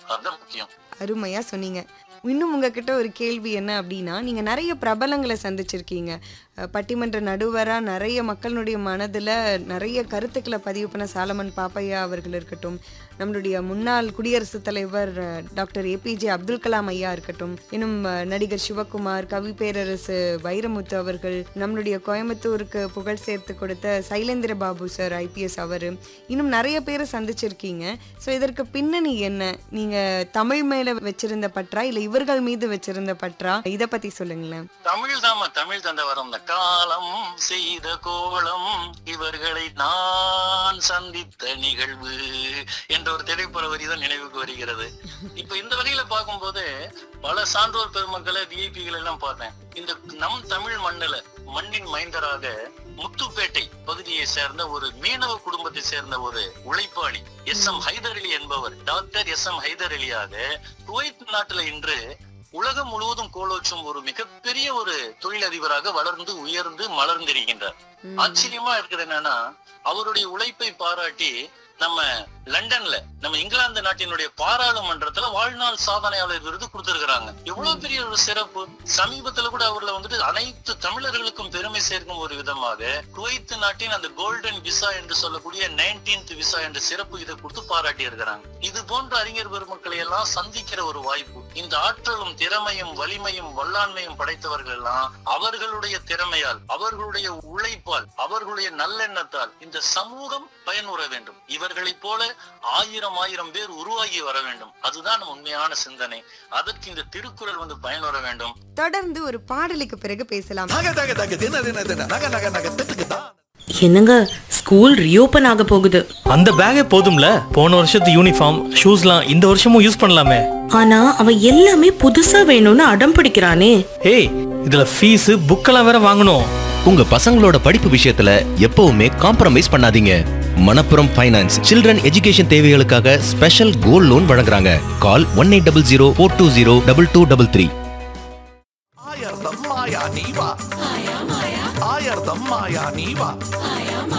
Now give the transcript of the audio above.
அதுதான் முக்கியம் அருமையா சொன்னீங்க இன்னும் உங்ககிட்ட ஒரு கேள்வி என்ன அப்படின்னா நீங்க நிறைய பிரபலங்களை சந்திச்சிருக்கீங்க அஹ், பட்டிமன்ற நடுவரா நிறைய மக்களுடைய மனதுல நிறைய கருத்துக்களை பதிவு பண்ண சாலமன் பாப்பையா அவர்கள் இருக்கட்டும் நம்மளுடைய முன்னாள் குடியரசுத் தலைவர் அஹ், டாக்டர் ஏபிஜே அப்துல் கலாம் ஐயா இருக்கட்டும் இன்னும் அஹ், நடிகர் சிவகுமார் கவி பேரரசு வைரமுத்து அவர்கள் நம்மளுடைய கோயம்புத்தூருக்கு புகழ் சேர்த்து கொடுத்த சைலேந்திர பாபு சார் ஐபிஎஸ் அவர் இன்னும் நிறைய பேரை சந்திச்சிருக்கீங்க ஸோ இதற்கு பின்னணி என்ன நீங்க தமிழ் மேல வச்சிருந்த பற்றா இல்ல இவர்கள் மீது வச்சிருந்த பற்றா இத பத்தி சொல்லுங்களேன் தமிழ் தாம தமிழ் தந்த வரம் இந்த காலம் செய்த கோலம் இவர்களை நான் சந்தித்த நிகழ்வு என்ற ஒரு திரைப்பட வரி தான் நினைவுக்கு வருகிறது இப்ப இந்த வகையில பார்க்கும்போது பல சான்றோர் பெருமக்களை விஐபிகள் எல்லாம் பார்த்தேன் இந்த நம் தமிழ் மண்ணுல மண்ணின் மைந்தராக முத்துப்பேட்டை பகுதியை சேர்ந்த ஒரு மீனவ குடும்பத்தை சேர்ந்த ஒரு உழைப்பாளி எஸ் எம் ஹைதர் அலி என்பவர் டாக்டர் எஸ் எம் ஹைதர் அலியாக குவைத் நாட்டுல இன்று உலகம் முழுவதும் கோலோச்சும் ஒரு மிகப்பெரிய ஒரு தொழிலதிபராக வளர்ந்து உயர்ந்து மலர்ந்திருக்கின்றார் ம். ஆச்சரியமா இருக்குது என்னன்னா அவருடைய உழைப்பை பாராட்டி நம்ம லண்டன்ல நம்ம இங்கிலாந்து நாட்டினுடைய பாராளுமன்றத்துல வாழ்நாள் சாதனையாளர் விருது கொடுத்திருக்கிறாங்க எவ்வளவு பெரிய ஒரு சிறப்பு சமீபத்துல கூட அவர்ல வந்துட்டு அனைத்து தமிழர்களுக்கும் பெருமை சேர்க்கும் ஒரு விதமாக குவைத் நாட்டின் அந்த கோல்டன் விசா என்று சொல்லக்கூடிய நைன்டீன்த் விசா என்ற சிறப்பு இதை கொடுத்து பாராட்டி இருக்கிறாங்க இது போன்ற அறிஞர் பெருமக்களை எல்லாம் சந்திக்கிற ஒரு வாய்ப்பு இந்த ஆற்றலும் திறமையும் வலிமையும் வல்லாண்மையும் படைத்தவர்கள் எல்லாம் அவர்களுடைய திறமையால் அவர்களுடைய உழைப்பால் அவர்களுடைய நல்லெண்ணத்தால் இந்த சமூகம் பயனுற வேண்டும் இவர்களைப் போல ஆயிரம் ஆயிரம் பேர் உருவாகி வர வேண்டும் அதுதான் உண்மையான சிந்தனை அதற்கு இந்த திருக்குறள் வந்து பயனுற வேண்டும் தொடர்ந்து ஒரு பாடலுக்கு பிறகு பேசலாம் நக தக தக தின தின தின நக நக நக திட்டுக்கு தான் என்னங்க ஸ்கூல் ரீஓபன் ஆக போகுது அந்த பேக்கே போதும்ல போன வருஷத்து யூனிஃபார்ம் ஷூஸ்லாம் இந்த வருஷமும் யூஸ் பண்ணலாமே ஆனா அவன் எல்லாமே புதுசா வேணும்னு அடம் பிடிக்கிறானே ஏய் இதுல ஃபீஸ் புக்கெல்லாம் வேற வாங்கணும் உங்க பசங்களோட படிப்பு விஷயத்துல எப்பவுமே காம்ப்ரமைஸ் பண்ணாதீங்க மணப்புரம் ஃபைனான்ஸ் சில்ட்ரன் எஜுகேஷன் தேவைகளுக்காக ஸ்பெஷல் கோல்ட் லோன் வழங்குறாங்க call one eight double zero four two zero double two double three ஆயர்தம் மாயா நீவா ஆயர்தம் மாயா நீவா